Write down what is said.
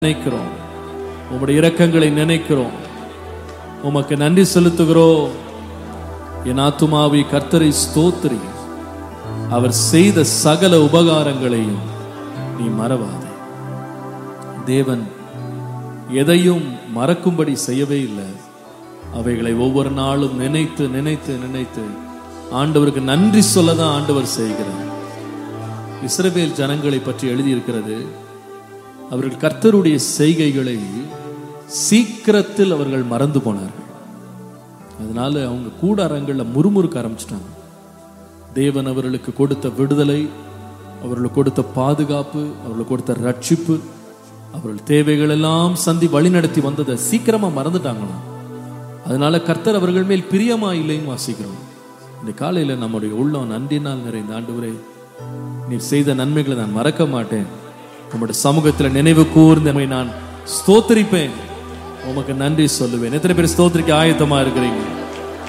நினைக்கிறோம் உம்முடைய இரக்கங்களை நினைக்கிறோம் உமக்கு நன்றி செலுத்துகிறோம் என் ஆத்துமாவை கர்த்தரை ஸ்தோத்திரி அவர் செய்த சகல உபகாரங்களையும் நீ மறவாதே தேவன் எதையும் மறக்கும்படி செய்யவே இல்லை அவைகளை ஒவ்வொரு நாளும் நினைத்து நினைத்து நினைத்து ஆண்டவருக்கு நன்றி சொல்லதான் ஆண்டவர் செய்கிறார் இஸ்ரவேல் ஜனங்களை பற்றி எழுதியிருக்கிறது அவர்கள் கர்த்தருடைய செய்கைகளை சீக்கிரத்தில் அவர்கள் மறந்து போனார்கள் அதனால அவங்க கூடாரங்கள்ல முறுமுறுக்க ஆரம்பிச்சிட்டாங்க தேவன் அவர்களுக்கு கொடுத்த விடுதலை அவர்களுக்கு கொடுத்த பாதுகாப்பு அவர்களுக்கு கொடுத்த ரட்சிப்பு அவர்கள் தேவைகள் எல்லாம் சந்தி வழிநடத்தி வந்ததை சீக்கிரமா மறந்துட்டாங்களாம் அதனால கர்த்தர் அவர்கள் மேல் பிரியமா இல்லைன்னு வாசிக்கிறோம் இந்த காலையில நம்முடைய உள்ளம் நன்றினால் நிறைந்த ஆண்டவரே நீர் செய்த நன்மைகளை நான் மறக்க மாட்டேன் உம்முடைய சமூகத்தில் நினைவு கூர்ந்து நம்மை நான் ஸ்தோத்திரிப்பேன் உமக்கு நன்றி சொல்லுவேன் எத்தனை பேர் ஸ்தோத்திரிக்க ஆயத்தமா இருக்கிறீங்க